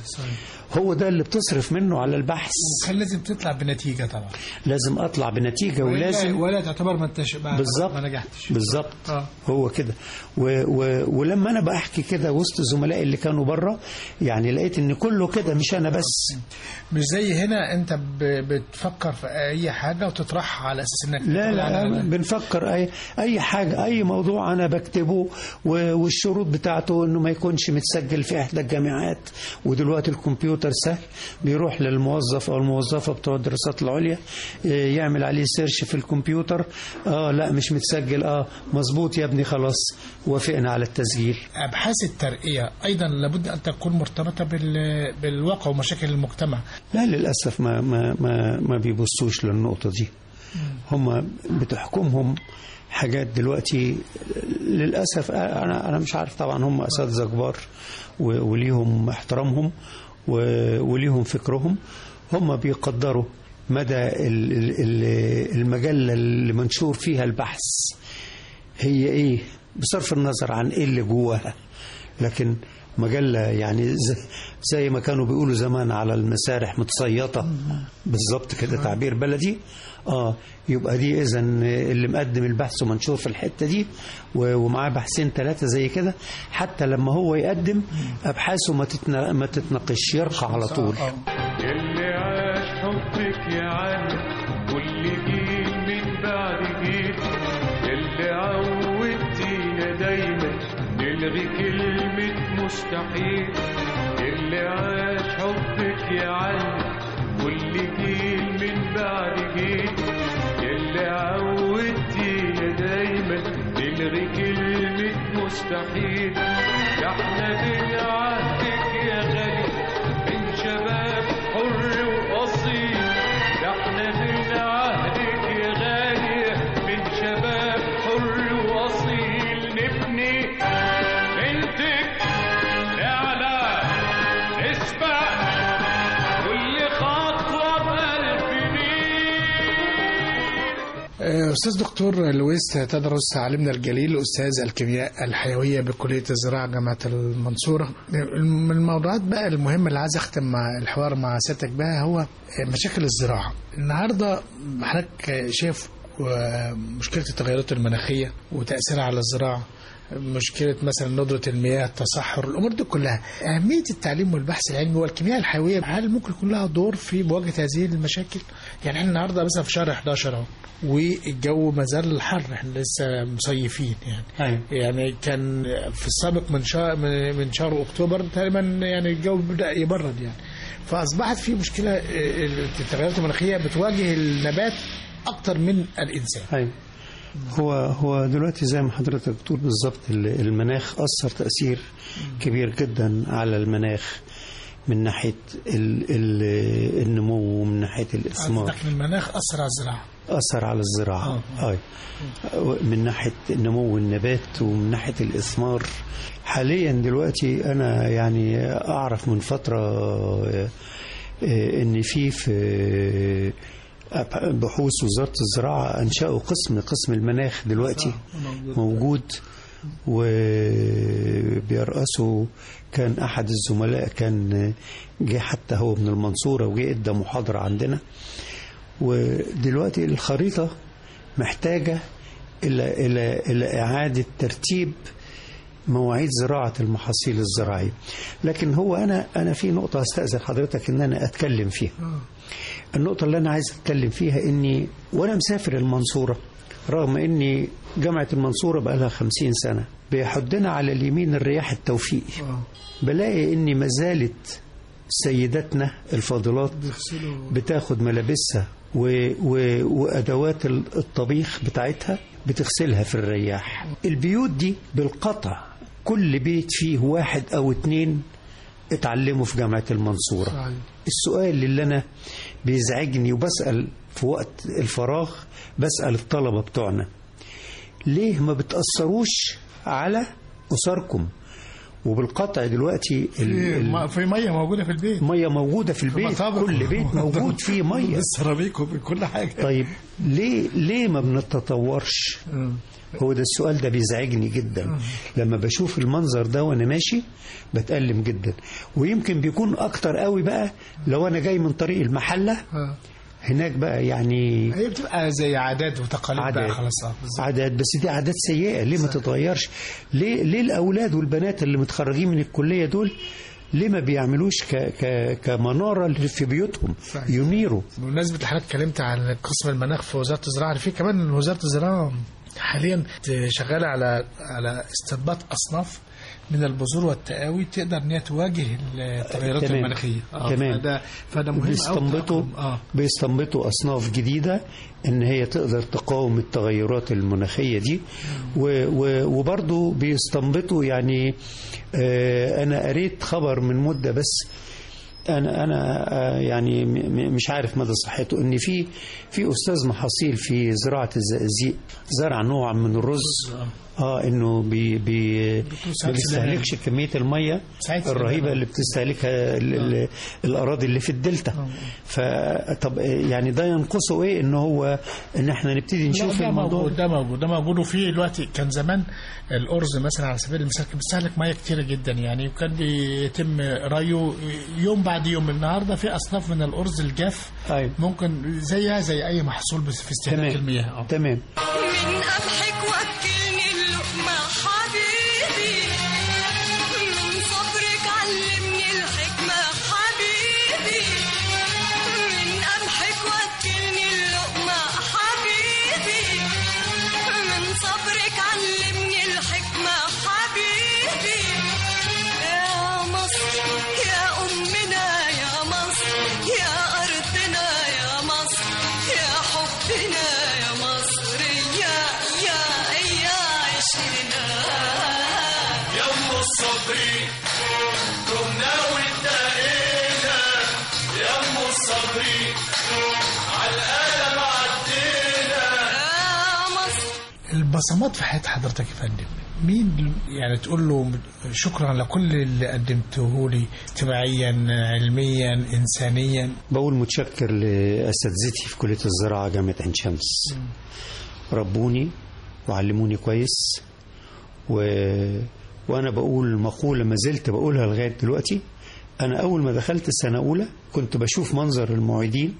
هو ده اللي بتصرف منه على البحث كان لازم تطلع بنتيجه طبعا لازم اطلع بنتيجه ولازم ولا تعتبر ما انتش ما- بالظبط ما نجحتش بالظبط آه. هو كده و و ولما انا بحكي كده وسط زملائي اللي كانوا بره يعني لقيت ان كله كده مش انا بس مش زي هنا انت ب- بتفكر في اي حاجه وتطرحها على اساس انك لا تطلع لا على- بنفكر اي اي حاجه اي موضوع انا بكتبه و- والشروط بتاعته انه ما يكونش متسجل في احدى الجامعات ودلوقتي الكمبيوتر سهل بيروح للموظف او الموظفه بتوع الدراسات العليا ي- يعمل عليه سيرش في الكمبيوتر اه لا مش متسجل اه مظبوط يا ابني خلاص وافقنا على التسجيل ابحاث الترقيه ايضا لابد ان تكون مرتبطه بال- بالواقع ومشاكل المجتمع لا للأسف ما ما ما ما بيبصوش للنقطة دي هم بتحكمهم حاجات دلوقتي للأسف أنا أنا مش عارف طبعا هم أساتذة كبار و- وليهم احترامهم و- وليهم فكرهم هم بيقدروا مدى ال- ال- ال- المجلة اللي منشور فيها البحث هي ايه بصرف النظر عن ايه اللي جواها لكن مجلة يعني زي, زي ما كانوا بيقولوا زمان على المسارح متصيطة بالظبط كده تعبير بلدي اه يبقى دي اذا اللي مقدم البحث ومنشور في الحتة دي و- ومعاه بحثين ثلاثة زي كده حتى لما هو يقدم ابحاثه ما تتنا- ما تتناقش يرقى على طول آه. اللي عاش حبك يا علي كل جيل من بعد جيل اللي عودتينا دايما نلغي كلمة مستحيل اللي عاش حبك يا علي كل جيل من بعد جيل اللي عودتينا دايما نلغي كلمة مستحيل ده احنا من عهدك يا غالي من شباب حر وأصيل ده احنا من عهدك يا غالي من شباب حر وأصيل نبني بنتك نعلى نسبق كل خطوة بألف ميل آه، استاذ دكتور لويس تدرس عالمنا الجليل استاذ الكيمياء الحيويه بكليه الزراعه جامعه المنصوره من الموضوعات بقى المهمه اللي عايز اختم مع الحوار مع سيادتك بقى هو مشاكل الزراعه النهارده حضرتك شايف آه، مشكله التغيرات المناخيه وتاثيرها على الزراعه مشكله مثلا ندره المياه التصحر الامور دي كلها اهميه التعليم والبحث العلمي والكيمياء الحيويه هل ممكن يكون لها دور في مواجهه هذه المشاكل يعني احنا النهارده مثلا في شهر 11 اهو والجو ما زال حر احنا لسه مصيفين يعني أيوة. يعني كان في السابق من شهر من من شهر اكتوبر تقريبا يعني الجو بدا يبرد يعني فاصبحت في مشكله اه، التغيرات المناخيه بتواجه النبات اكتر من الانسان أيوة. هو هو دلوقتي زي ما حضرتك بتقول بالظبط ال- المناخ أثر تأثير كبير جدا على المناخ من ناحية ال ال النمو ومن ناحية الإثمار لكن المناخ اثر على الزراعه أثر على الزراعة أي من ناحية نمو النبات ومن ناحية الإثمار حاليا دلوقتي أنا يعني أعرف من فترة آه، آه، إن في في أب- بحوث وزارة الزراعة أنشأوا قسم قسم المناخ دلوقتي موجود وبيرأسه كان أحد الزملاء كان جه حتى هو من المنصورة وجه ادى محاضرة عندنا ودلوقتي الخريطة محتاجة إلى إلى إلى إعادة ترتيب مواعيد زراعة المحاصيل الزراعية لكن هو أنا أنا في نقطة أستأذن حضرتك إن أنا أتكلم فيها النقطة اللي أنا عايز أتكلم فيها إني وأنا مسافر المنصورة رغم إني جامعة المنصورة بقى لها خمسين سنة بيحدنا على اليمين الرياح التوفيقي بلاقي إني ما زالت سيداتنا الفاضلات بتاخد ملابسها و... و... وأدوات ال- الطبيخ بتاعتها بتغسلها في الرياح البيوت دي بالقطع كل بيت فيه واحد أو اتنين اتعلموا في جامعة المنصورة السؤال اللي أنا بيزعجني وبسأل في وقت الفراغ بسأل الطلبة بتوعنا ليه ما بتأثروش على أسركم وبالقطع دلوقتي ال- ال- في ميه موجوده في البيت المية موجودة في البيت مطابخ. كل بيت موجود فيه مية بالسيراميك وبكل حاجه طيب ليه ليه ما بنتطورش هو ده السؤال ده بيزعجني جدا لما بشوف المنظر ده وانا ماشي بتألم جدا ويمكن بيكون اكتر قوي بقى لو انا جاي من طريق المحلة آه. هناك بقى يعني هي بتبقى زي عادات وتقاليد بقى عادات. خلاص آه، بالظبط. عادات بس دي عادات سيئة ليه ما تتغيرش ليه ليه الأولاد والبنات اللي متخرجين من الكلية دول ليه ما بيعملوش ك ك كمنارة اللي في بيوتهم صحيح. ينيروا بمناسبة اللي حضرتك اتكلمت عن قسم المناخ في وزارة الزراعة في كمان وزارة الزراعة حاليا شغالة على على استنباط أصناف من البذور والتقاوي تقدر ان هي تواجه التغيرات تمام. المناخيه تمام. فده فده مهم أوي بيستنبطوا التأقلم. اه بيستنبطوا أصناف جديدة إن هي تقدر تقاوم التغيرات المناخية دي و- و- وبرضو بيستنبطوا يعني آه، أنا قريت خبر من مدة بس أنا أنا آه، يعني م- م- مش عارف مدى صحته إن في في أستاذ محاصيل في زراعة الزقازيق زرع نوع من الرز اه انه بي بي ما ساعات بيستهلكش كميه الميه ساعات الرهيبه سلام. اللي بتستهلكها ال- ال- الاراضي اللي في الدلتا فطب يعني ده ينقصه ايه ان هو ان احنا نبتدي نشوف ده الموضوع موجود ده موجود ده موجود وفي دلوقتي كان زمان الارز مثلا على سبيل المثال كان بيستهلك ميه كتيره جدا يعني وكان بيتم ريه يوم بعد يوم النهارده في اصناف من الارز الجاف أيوة. ممكن زيها زي اي محصول بس في استهلاك تمام المياه آه. تمام من قمحك وكلني اللقمة حبيبي من صبرك علمني الحكمة حبيبي من قمحك وكلني اللقمة حبيبي من صبرك علمني الحكمة حبيبي يا مصر يا أمنا يا مصر يا أرضنا يا مصر يا حبنا يا مصر يا يا يا عشنا يا ام الصبري كنا وانتهينا يا ام الصبري على القلم عدينا يا مصر البصمات في حياه حضرتك يا فندم مين يعني تقول له شكرا على كل اللي قدمته لي اجتماعيا علميا انسانيا بقول متشكر لاساتذتي في كليه الزراعه جامعه عين شمس ربوني وعلموني كويس و... وانا بقول مقوله ما زلت بقولها لغايه دلوقتي انا اول ما دخلت السنه اولى كنت بشوف منظر المعيدين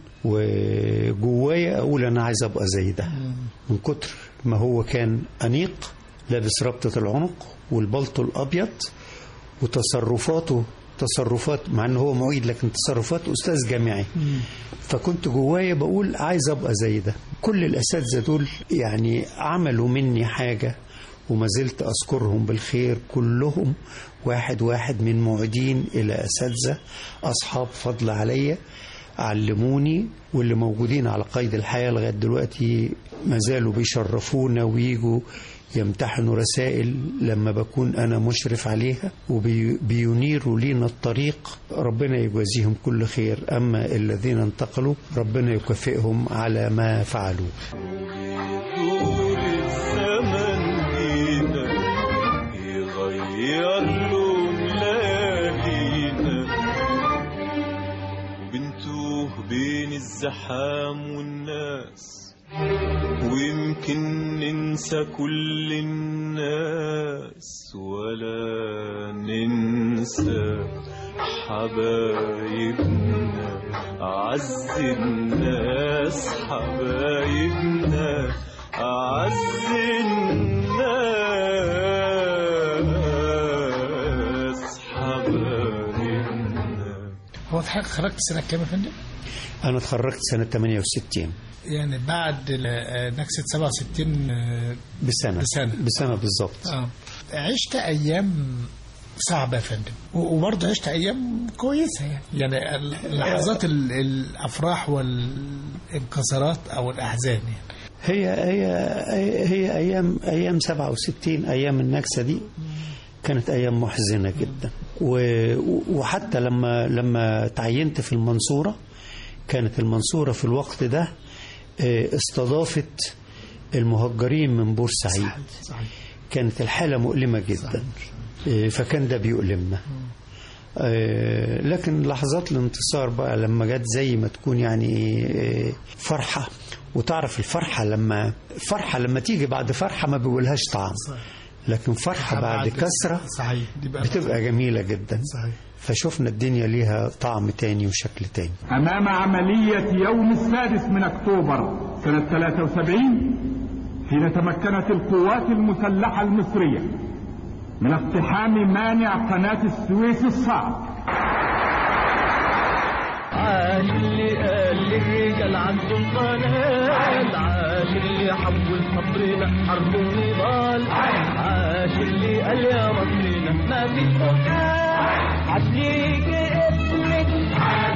وجوايا اقول انا عايز ابقى زي ده من كتر ما هو كان انيق لابس ربطة العنق والبلطو الأبيض وتصرفاته تصرفات مع انه هو معيد لكن تصرفات استاذ جامعي فكنت جوايا بقول عايز ابقى زي ده كل الاساتذه دول يعني عملوا مني حاجه وما زلت اذكرهم بالخير كلهم واحد واحد من معيدين الى اساتذه اصحاب فضل عليا علموني واللي موجودين على قيد الحياه لغايه دلوقتي ما زالوا بيشرفونا ويجوا يمتحنوا رسائل لما بكون أنا مشرف عليها وبينيروا لينا الطريق ربنا يجازيهم كل خير أما الذين انتقلوا ربنا يكافئهم على ما فعلوا طول الزمن جينا يغير لون ليالينا بنتوه بين الزحام والناس ويمكن ننسى كل الناس ولا ننسى حبايبنا أعز الناس حبايبنا أعز الناس حبايبنا هو حضرتك خرجت سنة كام يا فندم؟ أنا اتخرجت سنة 68 يعني بعد آه، نكسة 67 آه، بسنة بسنة. بسنة بالظبط اه عشت أيام صعبة يا فندم و- وبرضه عشت أيام كويسة يعني يعني ال- لحظات ال- الأفراح والانكسارات أو الأحزان يعني هي هي هي, هي ايام ايام 67 ايام النكسه دي كانت ايام محزنه جدا و- وحتى لما لما تعينت في المنصوره كانت المنصوره في الوقت ده آه، استضافت المهجرين من بورسعيد صحيح كانت الحاله مؤلمه جدا آه، فكان ده بيؤلمنا آه، لكن لحظات الانتصار بقى لما جت زي ما تكون يعني آه، فرحة وتعرف الفرحة لما فرحة لما تيجي بعد فرحة ما بيقولهاش طعم لكن فرحة بعد كسرة صحيح دي بقى بتبقى جميلة جدا صحيح فشفنا الدنيا ليها طعم تاني وشكل تاني أمام عملية يوم السادس من أكتوبر سنة 73 حين تمكنت القوات المسلحة المصرية من اقتحام مانع قناة السويس الصعب عاش اللي قال للرجال عندهم قنال عاش اللي حول صبرنا حرب ونضال عاش اللي قال يا مصرنا ما فيش مكان عاش ليك اسمك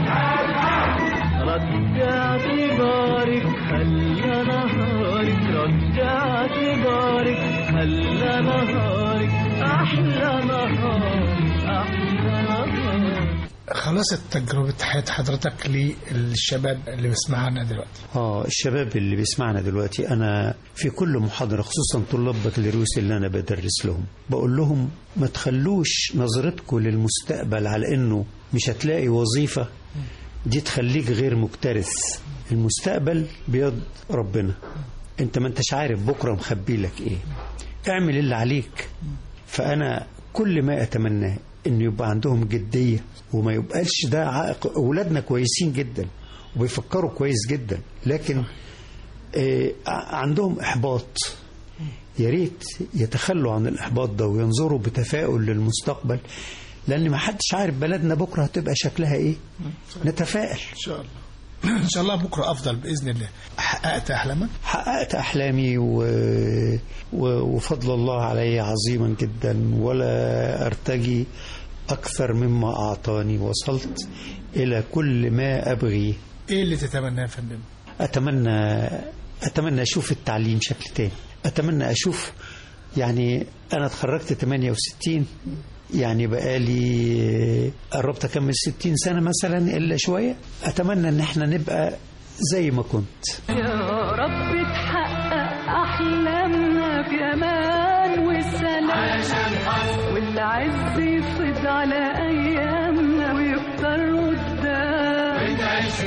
رجعت بارك خلى نهارك رجعت بارك خلى نهارك احلى نهار احلى نهار خلاصة تجربة حياة حضرتك للشباب اللي بيسمعنا دلوقتي اه الشباب اللي بيسمعنا دلوقتي انا في كل محاضره خصوصا طلاب بكالوريوس اللي انا بدرس لهم بقول لهم ما تخلوش نظرتكم للمستقبل على انه مش هتلاقي وظيفه دي تخليك غير مكترث المستقبل بيد ربنا انت ما انتش عارف بكره مخبي لك ايه اعمل اللي عليك فانا كل ما اتمناه ان يبقى عندهم جديه وما يبقاش ده عائق اولادنا كويسين جدا وبيفكروا كويس جدا لكن آه، ع- عندهم احباط يا ريت يتخلوا عن الاحباط ده وينظروا بتفاؤل للمستقبل لان ما حدش عارف بلدنا بكره هتبقى شكلها ايه نتفائل إن شاء الله إن شاء الله بكرة أفضل بإذن الله حققت أحلامك حققت احلامي و... و... وفضل الله علي عظيما جدا ولا ارتجي اكثر مما اعطاني وصلت الى كل ما ابغي إيه اللي تتمناه يا فندم اتمنى اتمنى اشوف التعليم شكل تاني اتمنى اشوف يعني انا اتخرجت 68 يعني بقالي قربت اكمل 60 سنه مثلا الا شويه اتمنى ان احنا نبقى زي ما كنت يا رب تحقق أحلامنا في أمان وسلام والعز يفض على أيامنا ويكتر قدام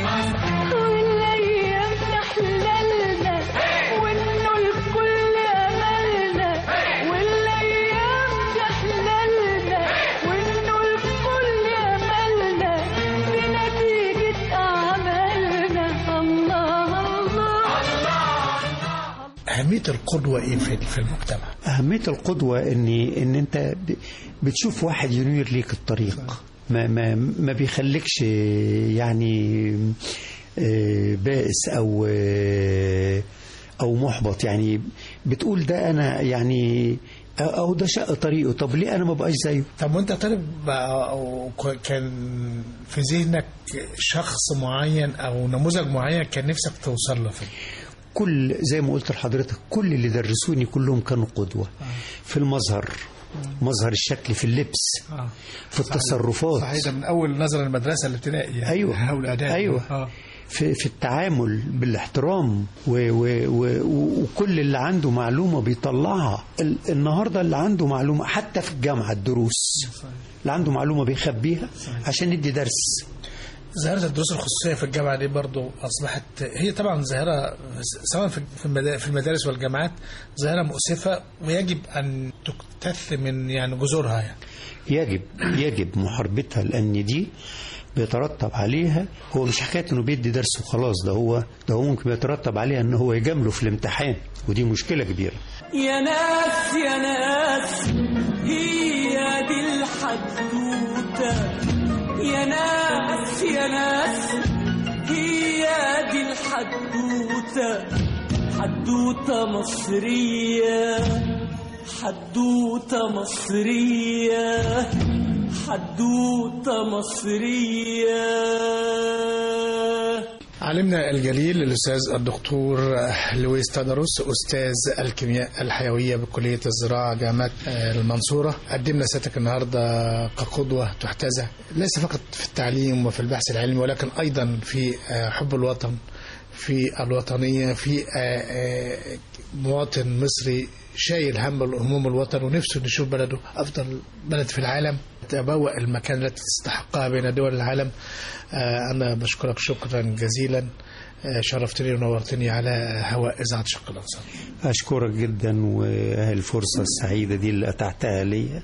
والأيام تحللنا وإنه الكل أملنا والأيام تحللنا وإنه الكل أملنا بنتيجة أعمالنا الله الله أهمية القدوة إيه في في المجتمع أهمية القدوة إن إن أنت ب- بتشوف واحد ينير ليك الطريق ما ما ما بيخليكش يعني آه، بائس أو آه، أو محبط يعني بتقول ده أنا يعني أو ده شق طريقه طب ليه أنا ما بقاش زيه طب وانت طالب بقى أو ك- كان في ذهنك شخص معين او نموذج معين كان نفسك توصل له فيه كل زي ما قلت لحضرتك كل اللي درسوني كلهم كانوا قدوة في المظهر مظهر الشكل في اللبس في التصرفات صحيح ده من اول نظره المدرسه الابتدائي يعني أيوة. او الاداء أيوة. آه. في, في التعامل بالاحترام و و و وكل اللي عنده معلومة بيطلعها ال- النهاردة اللي عنده معلومة حتى في الجامعة الدروس اللي عنده معلومة بيخبيها عشان يدي درس ظاهرة الدروس الخصوصية في الجامعة دي برضو أصبحت هي طبعا ظاهرة سواء في في المدا- في المدارس والجامعات ظاهرة مؤسفة ويجب أن تكتث من يعني جذورها يعني يجب يجب محاربتها لأن دي بيترتب عليها هو مش حكاية انه بيدي درس وخلاص ده هو ده هو ممكن يترتب عليها ان هو يجامله في الامتحان ودي مشكلة كبيرة يا ناس يا ناس هي دي الحدوتة يا ناس يا ناس هي دي الحدوتة حدوتة مصرية حدوتة مصرية حدوتة مصرية علمنا الجليل الأستاذ الدكتور لويس تدرس أستاذ الكيمياء الحيوية بكلية الزراعة جامعة آه، المنصورة قدمنا سيادتك النهاردة كقدوة تحتذى ليس فقط في التعليم وفي البحث العلمي ولكن أيضا في آه، حب الوطن في الوطنية في آه، آه، مواطن مصري شايل هم هموم الوطن ونفسه نشوف بلده أفضل بلد في العالم تبوأ المكان التي تستحقها بين دول العالم آه، أنا بشكرك شكرا جزيلا آه، شرفتني ونورتني على هواء إذاعة شق الأنصار أشكرك جدا والفرصة السعيدة دي اللي أتعتها لي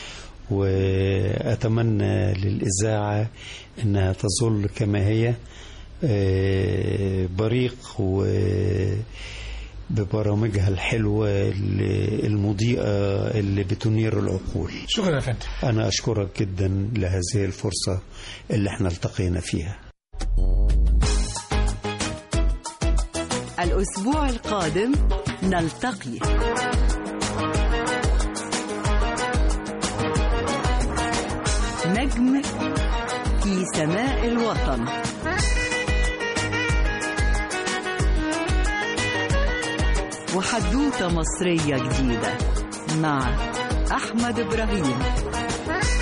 وأتمنى للإذاعة أنها تظل كما هي آه، بريق و ببرامجها الحلوة اللي- المضيئة اللي بتنير العقول شكرا يا فندم أنا أشكرك جدا لهذه الفرصة اللي احنا التقينا فيها الأسبوع القادم نلتقي نجم في سماء الوطن وحدوتة مصرية جديدة مع أحمد إبراهيم